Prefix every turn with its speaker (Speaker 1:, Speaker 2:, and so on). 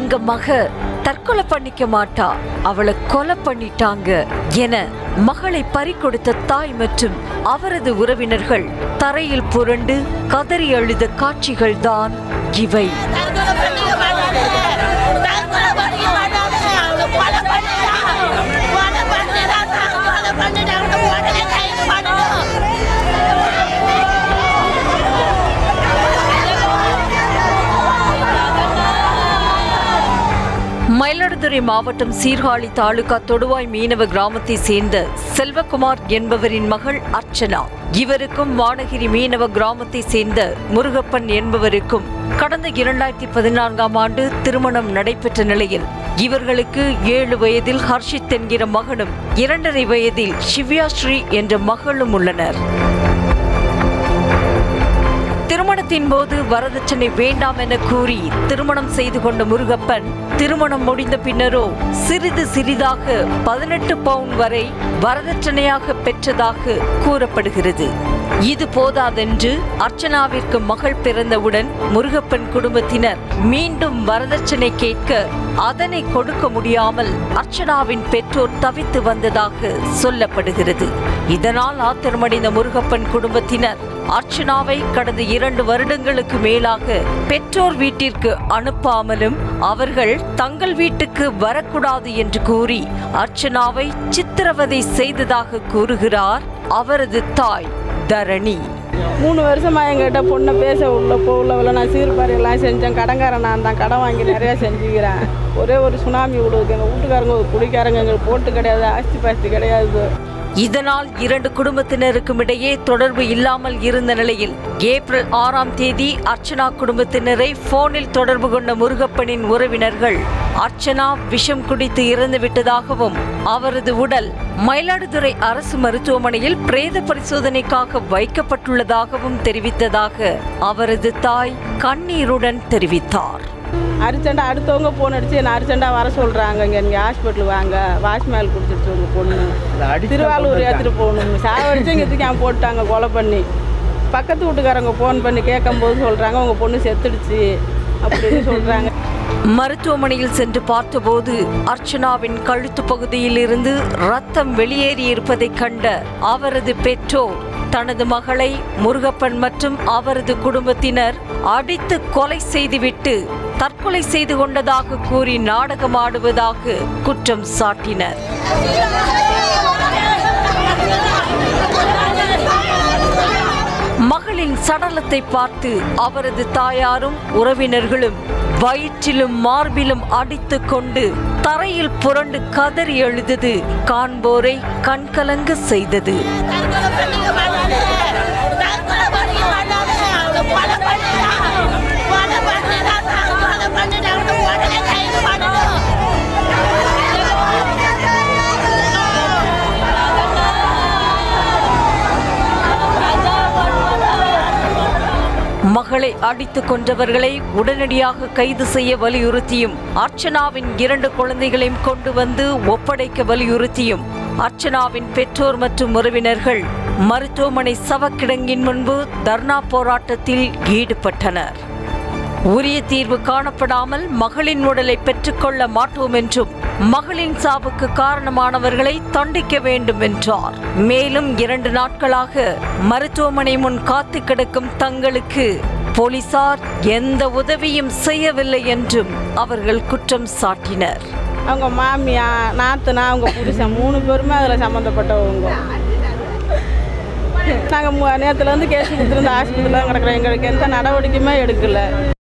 Speaker 1: எங்க மக தற்கொலை பண்ணிக்க மாட்டா அவளை கொலை பண்ணிட்டாங்க என மகளை பறிகொடுத்த தாய் மற்றும் அவரது உறவினர்கள் தரையில் புரண்டு கதறி அழுத காட்சிகள்தான் இவை
Speaker 2: தற்கொலை பண்ணிக்க மாட்டாங்க தற்கொலை பண்ணிக்க மாட்டாங்க அவங்க கொலை பண்ணிட்டா கொலை பண்ணிட்டா கொலை பண்ணிட்டாங்க உடனே கைது பண்ணணும்
Speaker 1: மயிலாடுதுறை மாவட்டம் சீர்காழி தாலுகா தொடுவாய் மீனவ கிராமத்தை சேர்ந்த செல்வகுமார் என்பவரின் மகள் அர்ச்சனா இவருக்கும் வானகிரி மீனவ கிராமத்தை சேர்ந்த முருகப்பன் என்பவருக்கும் கடந்த இரண்டாயிரத்தி பதினான்காம் ஆண்டு திருமணம் நடைபெற்ற நிலையில் இவர்களுக்கு ஏழு வயதில் ஹர்ஷித் என்கிற மகனும் இரண்டரை வயதில் சிவ்யாஸ்ரீ என்ற மகளும் உள்ளனர் திருமணத்தின் போது வரதட்சணை வேண்டாம் என கூறி திருமணம் செய்து கொண்ட முருகப்பன் திருமணம் முடிந்த பின்னரோ சிறிது சிறிதாக பதினெட்டு பவுன் வரை வரதட்சணையாக பெற்றதாக கூறப்படுகிறது இது போதாதென்று அர்ச்சனாவிற்கு மகள் பிறந்தவுடன் முருகப்பன் குடும்பத்தினர் மீண்டும் வரதட்சணை கேட்க அதனை கொடுக்க முடியாமல் அர்ச்சனாவின் பெற்றோர் தவித்து வந்ததாக சொல்லப்படுகிறது இதனால் ஆத்திரமடைந்த முருகப்பன் குடும்பத்தினர் அர்ச்சனாவை கடந்த இரண்டு வருடங்களுக்கு மேலாக பெற்றோர் வீட்டிற்கு அனுப்பாமலும் அவர்கள் தங்கள் வீட்டுக்கு வரக்கூடாது என்று கூறி அர்ச்சனாவை சித்திரவதை செய்ததாக கூறுகிறார் அவரது தாய் தரணி
Speaker 3: மூணு வருஷமா எங்கிட்ட பொண்ணை பேச உள்ள போகல நான் சீர்பாரியெல்லாம் செஞ்சேன் கடன்காரன் நான் தான் கடன் வாங்கி நிறையா செஞ்சுக்கிறேன் ஒரே ஒரு சுனாமி விடுவுக்கு எங்கள் வீட்டுக்காரங்க ஒரு குடிக்காரங்க எங்களுக்கு போட்டு கிடையாது ஆஸ்தி பாஸ்தி கிடையாது
Speaker 1: இதனால் இரண்டு குடும்பத்தினருக்கும் இடையே தொடர்பு இல்லாமல் இருந்த நிலையில் ஏப்ரல் ஆறாம் தேதி அர்ச்சனா குடும்பத்தினரை போனில் தொடர்பு கொண்ட முருகப்பனின் உறவினர்கள் அர்ச்சனா விஷம் குடித்து இறந்து விட்டதாகவும் அவரது உடல் மயிலாடுதுறை அரசு மருத்துவமனையில் பிரேத பரிசோதனைக்காக வைக்கப்பட்டுள்ளதாகவும் தெரிவித்ததாக அவரது தாய் கண்ணீருடன் தெரிவித்தார்
Speaker 3: அரிச்சண்டா அடுத்தவங்க ஃபோன் அடிச்சு என்ன அரிச்சண்டா வர சொல்கிறாங்க இங்கே நீங்கள் ஹாஸ்பிட்டல் வாங்க வாஷ்மேல் குடிச்சிருச்சு உங்கள் பொண்ணு திருவாரூர் ஏற்றிட்டு போகணும் சாவடிச்சு இங்கே தூக்கி அவன் போட்டாங்க கொலை பண்ணி பக்கத்து வீட்டுக்காரங்க ஃபோன் பண்ணி கேட்கும்போது சொல்கிறாங்க உங்கள் பொண்ணு செத்துடுச்சு அப்படின்னு சொல்கிறாங்க
Speaker 1: மருத்துவமனையில் சென்று பார்த்தபோது அர்ச்சனாவின் கழுத்து பகுதியில் இருந்து ரத்தம் வெளியேறி இருப்பதைக் கண்ட அவரது பெற்றோர் தனது மகளை முருகப்பன் மற்றும் அவரது குடும்பத்தினர் அடித்து கொலை செய்துவிட்டு தற்கொலை செய்து கொண்டதாக கூறி நாடகமாடுவதாக குற்றம் சாட்டினர் மகளின் சடலத்தை பார்த்து அவரது தாயாரும் உறவினர்களும் வயிற்றிலும் மார்பிலும் அடித்துக் கொண்டு தரையில் புரண்டு கதறி எழுதது காண்போரை கண்கலங்க செய்தது
Speaker 2: தற்கொலை பண்ணிக்க மாட்டாங்க தற்கொலை பண்ணிக்க மாட்டாங்க அவங்க கொலை பண்ணிட்டா கொலை பண்ணிட்டா கொலை பண்ணிட்டாங்க உடனே கைது பண்ணணும்
Speaker 1: மகளை அடித்துக் கொன்றவர்களை உடனடியாக கைது செய்ய வலியுறுத்தியும் அர்ச்சனாவின் இரண்டு குழந்தைகளையும் கொண்டு வந்து ஒப்படைக்க வலியுறுத்தியும் அர்ச்சனாவின் பெற்றோர் மற்றும் உறவினர்கள் மருத்துவமனை சவக்கிடங்கின் முன்பு தர்ணா போராட்டத்தில் ஈடுபட்டனர் உரிய தீர்வு காணப்படாமல் மகளின் உடலை பெற்றுக்கொள்ள மாட்டோம் என்றும் மகளின் சாவுக்கு காரணமானவர்களை தண்டிக்க வேண்டும் என்றார் மேலும் இரண்டு நாட்களாக மருத்துவமனை முன் காத்து கிடக்கும் தங்களுக்கு போலீசார் எந்த உதவியும் செய்யவில்லை என்றும் அவர்கள் குற்றம் சாட்டினர்
Speaker 3: அவங்க மாமியா நாத்தனா அவங்க புருஷன் மூணு பேருமே அதில் சம்மந்தப்பட்டவங்க நாங்கள் நேற்றுலேருந்து கேஸ் கொடுத்துருந்த ஹாஸ்பிட்டலில் கிடக்குறோம் எங்களுக்கு எந்த நடவடிக்கையுமே எடுக்கலை